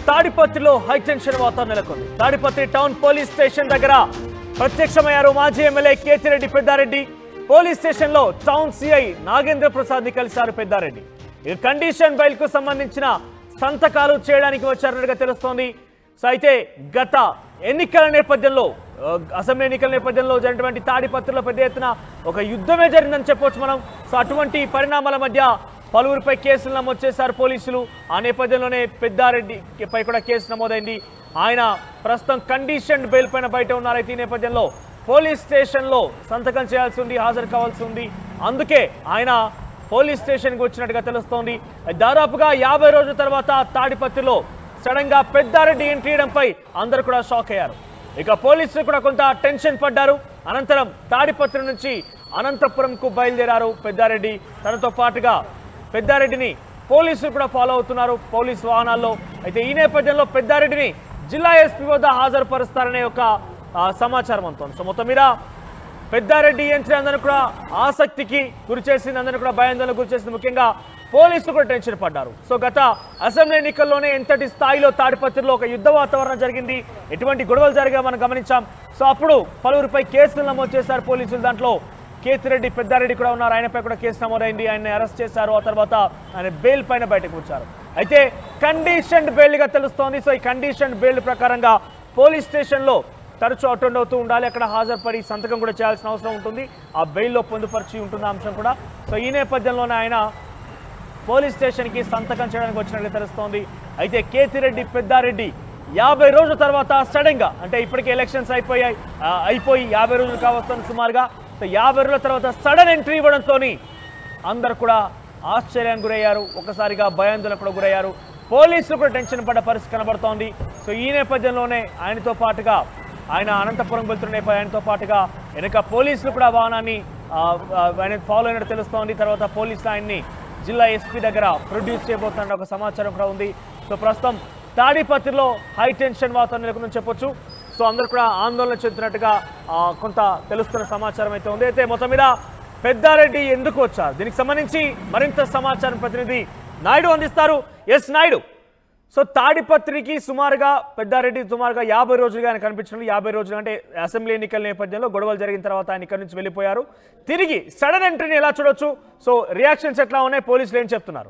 తాడిపత్రిలో హైటెన్షన్ వాతావరణం నెలకొంది తాడిపత్రి టౌన్ పోలీస్ స్టేషన్ దగ్గర ప్రత్యక్షమయ్యారు మాజీ MLA Kethireddy Peddareddy police station లో టౌన్ సిఐ నాగేంద్ర ప్రసాద్ ని కలిశారు పెద్దారెడ్డి ఇక కండిషన్ బెయిల్ కు సంబంధించిన సంతకాలు చేయడానికి వచ్చారన్నట్టుగా తెలుస్తోంది సో అయితే గత ఎన్నికల నేపథ్యంలో ఆ, అసెంబ్లీ ఎన్నికల నేపథ్యంలో జరిగినటువంటి తాడిపత్రిలో పెద్ద ఎత్తున ఒక యుద్ధమే జరిగిందని చెప్పొచ్చు మనం సో అటువంటి పరిణామాల మధ్య పలువురిపై కేసులు నమోదు చేశారు పోలీసులు ఆ నేపథ్యంలోనే పెద్దారెడ్డి పై కూడా కేసు నమోదైంది ఆయన ప్రస్తుతం కండిషన్ బెయిల్ పైన బయట ఉన్నారు అయితే ఈ నేపథ్యంలో పోలీస్ స్టేషన్లో సంతకం చేయాల్సి ఉంది హాజరు కావాల్సి ఉంది అందుకే ఆయన పోలీస్ స్టేషన్కి వచ్చినట్టుగా తెలుస్తోంది దాదాపుగా యాభై రోజుల తర్వాత తాడిపత్రిలో సడన్ గా పెద్దారెడ్డి ఎంట్రీ ఇవ్వడంపై అందరూ కూడా షాక్ అయ్యారు ఇక పోలీసులు కూడా కొంత టెన్షన్ పడ్డారు అనంతరం తాడిపత్రి నుంచి అనంతపురంకు బయలుదేరారు పెద్దారెడ్డి తనతో పాటుగా పెద్దారెడ్డిని పోలీసులు కూడా ఫాలో అవుతున్నారు పోలీసు వాహనాల్లో అయితే ఈ నేపథ్యంలో పెద్దారెడ్డిని జిల్లా ఎస్పీ వద్ద హాజరుపరుస్తారనే ఒక ఆ, సమాచారం అందుతోంది సో మొత్తం మీద పెద్దారెడ్డి ఎంట్రీ అందరూ కూడా ఆసక్తికి గురి చేసింది అందరూ కూడా భయాందోళనకు గురి చేసింది ముఖ్యంగా పోలీసులు కూడా టెన్షన్ పడ్డారు సో గత అసెంబ్లీ ఎన్నికల్లోనే ఎంతటి స్థాయిలో తాడిపత్రిలో ఒక యుద్ధ వాతావరణం జరిగింది ఎటువంటి గొడవలు జరిగా మనం గమనించాం సో అప్పుడు పలువురిపై కేసులు నమోదు చేశారు పోలీసులు దాంట్లో కేతిరెడ్డి పెద్దారెడ్డి కూడా ఉన్నారు ఆయనపై కూడా కేసు నమోదైంది ఆయన అరెస్ట్ చేశారు ఆ తర్వాత ఆయన బెయిల్ పైన బయటకు వచ్చారు అయితే కండిషన్ బెయిల్గా తెలుస్తోంది సో ఈ కండిషన్ బెయిల్ ప్రకారంగా పోలీస్ స్టేషన్లో తరచూ అటెండ్ అవుతూ ఉండాలి అక్కడ హాజరుపడి సంతకం కూడా చేయాల్సిన అవసరం ఉంటుంది ఆ బెయిల్లో పొందుపరిచి ఉంటుంది ఆ అంశం కూడా సో ఈ నేపథ్యంలోనే ఆయన పోలీస్ స్టేషన్కి సంతకం చేయడానికి వచ్చినట్లు తెలుస్తోంది అయితే కేతిరెడ్డి పెద్దారెడ్డి యాభై రోజుల తర్వాత సడన్గా అంటే ఇప్పటికే ఎలక్షన్స్ అయిపోయాయి ఆ, అయిపోయి యాభై రోజులు కావస్తుంది సుమారుగా సో యాభై రోజుల తర్వాత సడన్ ఎంట్రీ ఇవ్వడంతో అందరు కూడా ఆశ్చర్యానికి గురయ్యారు ఒకసారిగా భయాందోళన కూడా గురయ్యారు పోలీసులు కూడా టెన్షన్ పడ్డ పరిస్థితి కనబడుతోంది సో ఈ నేపథ్యంలోనే ఆయనతో పాటుగా ఆయన అనంతపురం వెళ్తున్న నేపథ్యం ఆయనతో పాటుగా వెనక పోలీసులు కూడా వాహనాన్ని ఆ, ఆ, ఆయన ఫాలో అయినట్టు తెలుస్తోంది తర్వాత పోలీసులు ఆయన్ని జిల్లా ఎస్పీ దగ్గర ప్రొడ్యూస్ చేయబోతున్న ఒక సమాచారం కూడా ఉంది సో ప్రస్తుతం తాడిపత్రిలో హై టెన్షన్ వాతావరణం నెలకొందని చెప్పొచ్చు సో అందరూ కూడా ఆందోళన చెందుతున్నట్టుగా ఆ, కొంత తెలుస్తున్న సమాచారం అయితే ఉంది అయితే మొత్తం మీద పెద్దారెడ్డి ఎందుకు వచ్చారు దీనికి సంబంధించి మరింత సమాచారం ప్రతినిధి నాయుడు అందిస్తారు ఎస్ నాయుడు సో తాడిపత్రికి సుమారుగా పెద్దారెడ్డి సుమారుగా యాభై రోజులుగా ఆయన కనిపించడం యాభై రోజులు అంటే అసెంబ్లీ ఎన్నికల నేపథ్యంలో గొడవలు జరిగిన తర్వాత ఆయన ఇక్కడి నుంచి వెళ్ళిపోయారు తిరిగి సడన్ ఎంట్రీని ఎలా చూడొచ్చు సో రియాక్షన్స్ ఎట్లా ఉన్నాయి పోలీసులు ఏం చెప్తున్నారు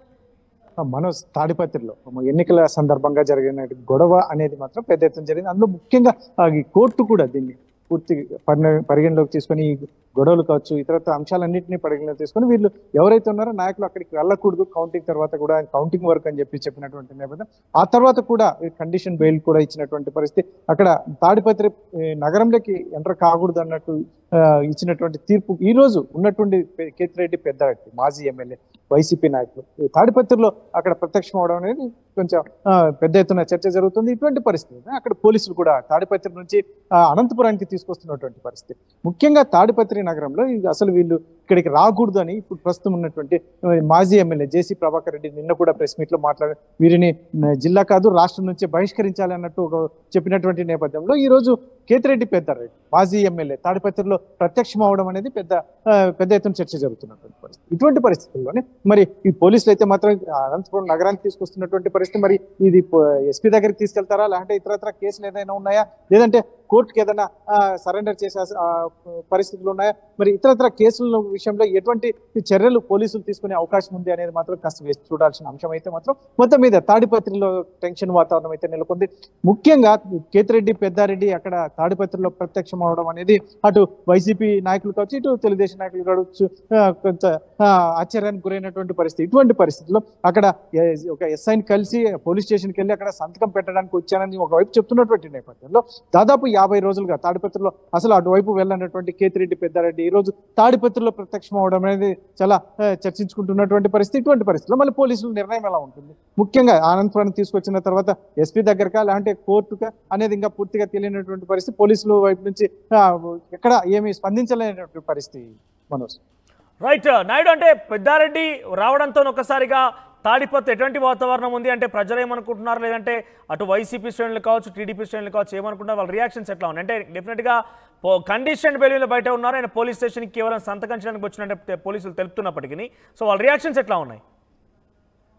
మనోజ్ తాడిపత్రిలో ఎన్నికల సందర్భంగా జరిగిన గొడవ అనేది మాత్రం పెద్ద ఎత్తున జరిగింది అందులో ముఖ్యంగా ఆ, ఈ కోర్టు కూడా దీన్ని పూర్తి పరిణ- పరిగణలోకి తీసుకొని ఈ గొడవలు కావచ్చు ఇతరత్ర అంశాలన్నింటినీ పరిగణలోకి తీసుకొని వీళ్ళు ఎవరైతే ఉన్నారో నాయకులు అక్కడికి వెళ్ళకూడదు కౌంటింగ్ తర్వాత కూడా కౌంటింగ్ వర్క్ అని చెప్పి చెప్పినటువంటి నేపథ్యం ఆ తర్వాత కూడా కండిషన్ బెయిల్ కూడా ఇచ్చినటువంటి పరిస్థితి అక్కడ తాడిపత్రి ఏ, నగరంలోకి ఎంటర్ కాకూడదు అన్నట్టు ఆ, ఇచ్చినటువంటి తీర్పు ఈ రోజు ఉన్నటువంటి పె- కేతిరెడ్డి పెద్దారెడ్డి మాజీ ఎమ్మెల్యే వైసీపీ నాయకులు ఈ తాడిపత్రిలో అక్కడ ప్రత్యక్షం అవడం అనేది కొంచెం ఆ, పెద్ద ఎత్తున చర్చ జరుగుతుంది ఇటువంటి పరిస్థితి అక్కడ పోలీసులు కూడా తాడిపత్రి నుంచి ఆ, అనంతపురానికి తీసుకొస్తున్నటువంటి పరిస్థితి ముఖ్యంగా తాడిపత్రి నగరంలో ఇది అసలు వీళ్ళు ఇక్కడికి రాకూడదు అని ఇప్పుడు ప్రస్తుతం ఉన్నటువంటి ఆ, మాజీ ఎమ్మెల్యే జేసీ ప్రభాకర్ రెడ్డి నిన్న కూడా ప్రెస్ మీట్ లో మాట్లాడి వీరిని ఆ, జిల్లా కాదు రాష్ట్రం నుంచి బహిష్కరించాలి అన్నట్టు ఒక చెప్పినటువంటి నేపథ్యంలో ఈ రోజు కేతిరెడ్డి పెద్దారెడ్డి మాజీ ఎమ్మెల్యే తాడిపత్రిలో ప్రత్యక్షం అవడం అనేది పెద్ద ఆ, పెద్ద ఎత్తున చర్చ జరుగుతున్నటువంటి పరిస్థితి ఇటువంటి పరిస్థితుల్లోనే మరి ఈ పోలీసులు అయితే మాత్రం అనంతపురం నగరానికి తీసుకొస్తున్నటువంటి పరిస్థితి మరి ఇది ఎస్పీ దగ్గరికి తీసుకెళ్తారా లేదంటే ఇతరత్ర కేసులు ఏదైనా ఉన్నాయా లేదంటే కోర్టుకి ఏదైనా సరెండర్ చేసే ఆ, పరిస్థితులు ఉన్నాయా మరి ఇతరత్ర కేసుల విషయంలో ఎటువంటి చర్యలు పోలీసులు తీసుకునే అవకాశం ఉంది అనేది మాత్రం కాస్త వేసి చూడాల్సిన అంశం అయితే మాత్రం మొత్తం మీద తాడిపత్రిలో టెన్షన్ వాతావరణం అయితే నెలకొంది ముఖ్యంగా కేతిరెడ్డి పెద్దారెడ్డి అక్కడ తాడిపత్రిలో ప్రత్యక్షం అవడం అనేది అటు వైసీపీ నాయకులు కావచ్చు ఇటు తెలుగుదేశం నాయకులు కావచ్చు ఆ, కొంత ఆ, ఆశ్చర్యానికి గురైనటువంటి పరిస్థితి ఇటువంటి పరిస్థితుల్లో అక్కడ ఏ- ఒక ఎస్ఐని కలిసి పోలీస్ స్టేషన్కి వెళ్ళి అక్కడ సంతకం పెట్టడానికి వచ్చానని ఒకవైపు చెప్తున్నటువంటి నేపథ్యంలో దాదాపు యాభై రోజులుగా తాడిపత్రిలో అసలు అటువైపు వెళ్ళనటువంటి కేతిరెడ్డి పెద్దారెడ్డి ఈ రోజు తాడిపత్రిలో ప్రత్యక్షం అవడం అనేది చాలా ఆ, చర్చించుకుంటున్నటువంటి పరిస్థితి ఇటువంటి పరిస్థితుల్లో మళ్ళీ పోలీసుల నిర్ణయం ఎలా ఉంటుంది ముఖ్యంగా అనంతపురం తీసుకొచ్చిన తర్వాత ఎస్పీ దగ్గరకా లేదంటే కోర్టుకా అనేది ఇంకా పూర్తిగా తెలియనటువంటి పరిస్థితి పోలీసులు వైపు నుంచి ఆ, ఎక్కడ ఏమి స్పందించలేనటువంటి పరిస్థితి మనోజ్ రైట్ నాయుడు అంటే పెద్దారెడ్డి రావడంతో ఒక్కసారిగా తాడిపత్రి ఎటువంటి వాతావరణం ఉంది అంటే ప్రజలు ఏమనుకుంటున్నారు లేదంటే అటు వైసీపీ శ్రేణులు కావచ్చు టీడీపీ శ్రేణులు కావచ్చు ఏమనుకుంటున్నారు వాళ్ళ రియాక్షన్స్ ఎట్లా ఉన్నాయి అంటే డెఫినెట్గా కండిషన్ బెయిల్ బయట ఉన్నారు ఆయన పోలీస్ స్టేషన్కి కేవలం సంతకం చేయడానికి వచ్చినట్టు పోలీసులు తెలుపుతున్నప్పటికీ సో వాళ్ళ రియాక్షన్స్ ఎట్లా ఉన్నాయి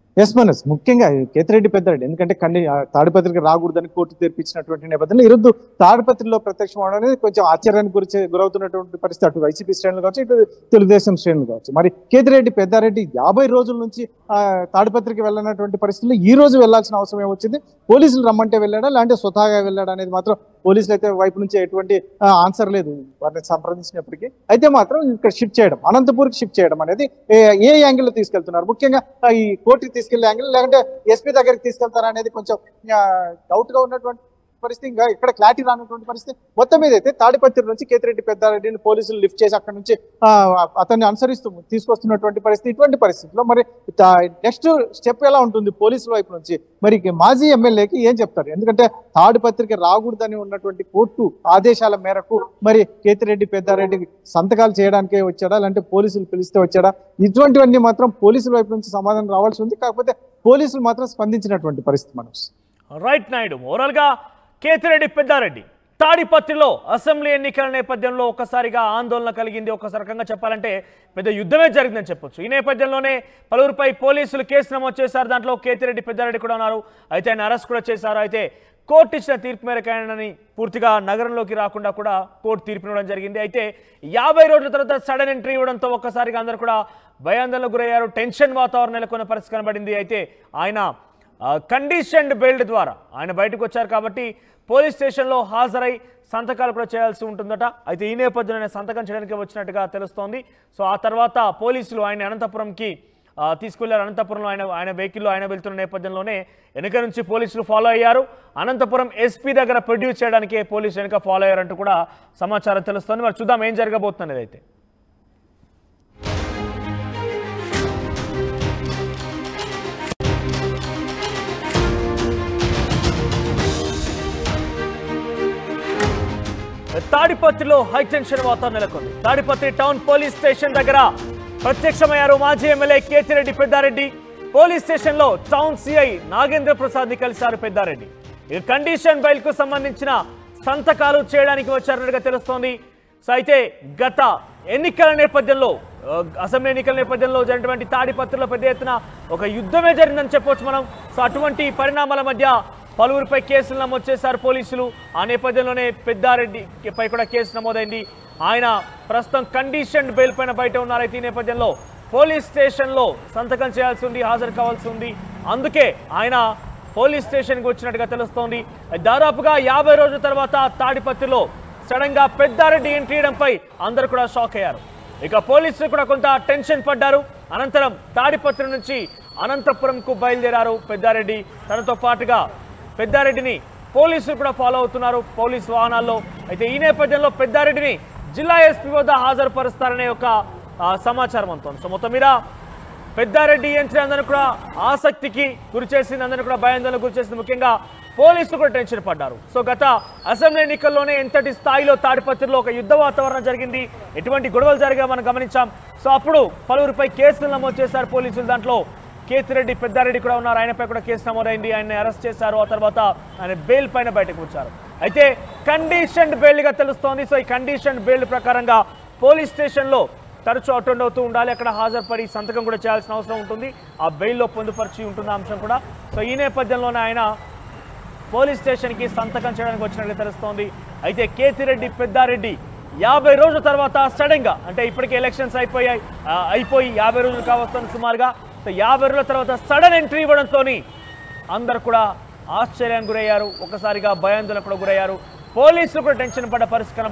ఎస్ మనస్ ముఖ్యంగా కేతిరెడ్డి పెద్దారెడ్డి ఎందుకంటే కండి ఆ తాడిపత్రికి రాకూడదని కోర్టు తీర్పిచ్చినటువంటి నేపథ్యంలో ఈరోజు తాడిపత్రిలో ప్రత్యక్షం అవడం అనేది కొంచెం ఆశ్చర్యానికి గురి గురవుతున్నటువంటి పరిస్థితి అటు వైసీపీ శ్రేణులు కావచ్చు ఇటు తెలుగుదేశం శ్రేణులు కావచ్చు మరి కేతిరెడ్డి పెద్దారెడ్డి యాభై రోజుల నుంచి ఆ, తాడిపత్రికి వెళ్ళినటువంటి పరిస్థితుల్లో ఈ రోజు వెళ్లాల్సిన అవసరం ఏమొచ్చింది పోలీసులు రమ్మంటే వెళ్ళాడా లేదంటే స్వతహాగా వెళ్ళాడా అనేది మాత్రం పోలీసులు అయితే వైపు నుంచి ఎటువంటి ఆన్సర్ లేదు వారిని సంప్రదించినప్పటికీ అయితే మాత్రం ఇక్కడ షిఫ్ట్ చేయడం అనంతపూర్కి షిఫ్ట్ చేయడం అనేది ఏ- ఏ యాంగిల్ లో తీసుకెళ్తున్నారు ముఖ్యంగా ఆ, ఈ కోర్టుకి తీసుకెళ్లే యాంగిల్ లేదంటే ఎస్పీ దగ్గరికి తీసుకెళ్తారా అనేది కొంచెం డౌట్ గా ఉన్నటువంటి పరిస్థితి ఇంకా ఇక్కడ క్లారిటీ రానటువంటి పరిస్థితి మొత్తం మీద అయితే తాడిపత్రి నుంచి కేతిరెడ్డి పెద్దారెడ్డిని పోలీసులు లిఫ్ట్ చేసి అక్కడ నుంచి ఆ, అతన్ని అనుసరిస్తూ తీసుకొస్తున్నటువంటి పరిస్థితి ఇటువంటి పరిస్థితిలో మరి నెక్స్ట్ స్టెప్ ఎలా ఉంటుంది పోలీసుల వైపు నుంచి మరి మాజీ ఎమ్మెల్యేకి ఏం చెప్తారు ఎందుకంటే తాడిపత్రికి రాకూడదని ఉన్నటువంటి కోర్టు ఆదేశాల మేరకు మరి కేతిరెడ్డి పెద్దారెడ్డి సంతకాలు చేయడానికే వచ్చాడా లేదంటే పోలీసులు పిలిస్తే వచ్చాడా ఇటువంటివన్నీ మాత్రం పోలీసుల వైపు నుంచి సమాధానం రావాల్సి ఉంది కాకపోతే పోలీసులు మాత్రం స్పందించినటువంటి పరిస్థితి మనోజ్ రైట్ నాయుడు ఓవరాల్గా కేతిరెడ్డి పెద్దారెడ్డి తాడిపత్రిలో అసెంబ్లీ ఎన్నికల నేపథ్యంలో ఒక్కసారిగా ఆందోళన కలిగింది ఒక రకంగా చెప్పాలంటే పెద్ద యుద్ధమే జరిగిందని చెప్పొచ్చు ఈ నేపథ్యంలోనే పలువురిపై పోలీసులు కేసు నమోదు చేశారు దాంట్లో కేతిరెడ్డి పెద్దారెడ్డి కూడా ఉన్నారు అయితే ఆయన అరెస్ట్ కూడా చేశారు అయితే కోర్టు ఇచ్చిన తీర్పు మేరకు ఆయనని పూర్తిగా నగరంలోకి రాకుండా కూడా కోర్టు తీర్పు ఇవ్వడం జరిగింది అయితే యాభై రోజుల తర్వాత సడన్ ఎంట్రీ ఇవ్వడంతో ఒక్కసారిగా అందరూ కూడా భయాందోళనకు గురయ్యారు టెన్షన్ వాతావరణం నెలకొన్న పరిస్థితి కనబడింది అయితే ఆయన కండిషన్డ్ బెయిల్డ్ ద్వారా ఆయన బయటకు వచ్చారు కాబట్టి పోలీస్ స్టేషన్లో హాజరై సంతకాలు కూడా చేయాల్సి ఉంటుందట అయితే ఈ నేపథ్యంలో ఆయన సంతకం చేయడానికి వచ్చినట్టుగా తెలుస్తోంది సో ఆ తర్వాత పోలీసులు ఆయన అనంతపురంకి ఆ, తీసుకెళ్లారు అనంతపురంలో ఆయన ఆయన వెహికల్లో ఆయన వెళ్తున్న నేపథ్యంలోనే వెనుక నుంచి పోలీసులు ఫాలో అయ్యారు అనంతపురం ఎస్పీ దగ్గర ప్రొడ్యూస్ చేయడానికి పోలీసులు వెనుక ఫాలో అయ్యారంటూ కూడా సమాచారం తెలుస్తోంది మరి చూద్దాం ఏం జరగబోతుంది అయితే తాడిపత్రిలో హైటెన్షన్ వాతావరణం నెలకొంది తాడిపత్రి టౌన్ పోలీస్ స్టేషన్ దగ్గర ప్రత్యక్షమయ్యారు మాజీ ఎమ్మెల్యే కేతిరెడ్డి పెద్దారెడ్డి పోలీస్ స్టేషన్లో టౌన్ సిఐ నాగేంద్ర ప్రసాద్ ని కలిశారు పెద్దారెడ్డి ఇక కండిషన్ బెయిల్ కు సంబంధించిన సంతకాలు చేయడానికి వచ్చారన్నట్టుగా తెలుస్తోంది సో అయితే గత ఎన్నికల నేపథ్యంలో ఆ, అసెంబ్లీ ఎన్నికల నేపథ్యంలో జరిగినటువంటి తాడిపత్రిలో పెద్ద ఎత్తున ఒక యుద్ధమే జరిగిందని చెప్పొచ్చు మనం సో అటువంటి పరిణామాల మధ్య పలువురిపై కేసులు నమోదు చేశారు పోలీసులు ఆ నేపథ్యంలోనే పెద్దారెడ్డి పై కూడా కేసు నమోదైంది ఆయన ప్రస్తుతం కండిషన్ బెయిల్ పైన బయట ఉన్నారు అయితే ఈ నేపథ్యంలో పోలీస్ స్టేషన్లో సంతకం చేయాల్సి ఉంది హాజరు కావాల్సి ఉంది అందుకే ఆయన పోలీస్ స్టేషన్కి వచ్చినట్టుగా తెలుస్తోంది దాదాపుగా యాభై రోజుల తర్వాత తాడిపత్రిలో సడన్ గా పెద్దారెడ్డి ఎంట్రీ ఇవ్వడంపై అందరూ కూడా షాక్ అయ్యారు ఇక పోలీసులు కూడా కొంత టెన్షన్ పడ్డారు అనంతరం తాడిపత్రి నుంచి అనంతపురంకు బయలుదేరారు పెద్దారెడ్డి తనతో పాటుగా పెద్దారెడ్డిని పోలీసులు కూడా ఫాలో అవుతున్నారు పోలీసు వాహనాల్లో అయితే ఈ నేపథ్యంలో పెద్దారెడ్డిని జిల్లా ఎస్పీ వద్ద హాజరుపరుస్తారనే ఒక ఆ, సమాచారం అందుతోంది సో మొత్తం మీద పెద్దారెడ్డి ఎంట్రీ అందరూ కూడా ఆసక్తికి గురి చేసింది అందరూ కూడా భయాందోళనకు గురి చేసింది ముఖ్యంగా పోలీసులు కూడా టెన్షన్ పడ్డారు సో గత అసెంబ్లీ ఎన్నికల్లోనే ఎంతటి స్థాయిలో తాడిపత్రిలో ఒక యుద్ధ వాతావరణం జరిగింది ఎటువంటి గొడవలు జరిగా మనం గమనించాం సో అప్పుడు పలువురిపై కేసులు నమోదు చేశారు పోలీసులు దాంట్లో కేతిరెడ్డి పెద్దారెడ్డి కూడా ఉన్నారు ఆయనపై కూడా కేసు నమోదైంది ఆయన్ని అరెస్ట్ చేశారు ఆ తర్వాత ఆయన బెయిల్ పైన బయటకు వచ్చారు అయితే కండిషన్డ్ బెయిల్గా తెలుస్తోంది సో ఈ కండిషన్డ్ బెయిల్ ప్రకారంగా పోలీస్ స్టేషన్లో తరచూ అటెండ్ అవుతూ ఉండాలి అక్కడ హాజరుపడి సంతకం కూడా చేయాల్సిన అవసరం ఉంటుంది ఆ బెయిల్లో పొందుపరిచి ఉంటుంది ఆ అంశం కూడా సో ఈ నేపథ్యంలోనే ఆయన పోలీస్ స్టేషన్కి సంతకం చేయడానికి వచ్చినట్లు తెలుస్తోంది అయితే కేతిరెడ్డి పెద్దారెడ్డి యాభై రోజుల తర్వాత సడన్గా అంటే ఇప్పటికే ఎలక్షన్స్ అయిపోయాయి ఆ, అయిపోయి యాభై రోజులు కావస్తుంది సుమారుగా సో యాభై రోజుల తర్వాత సడన్ ఎంట్రీ ఇవ్వడంతో అందరు కూడా ఆశ్చర్యానికి గురయ్యారు ఒకసారిగా భయాందోళన కూడా గురయ్యారు పోలీసులు కూడా టెన్షన్ పడ్డ పరిస్థితి కనబడింది.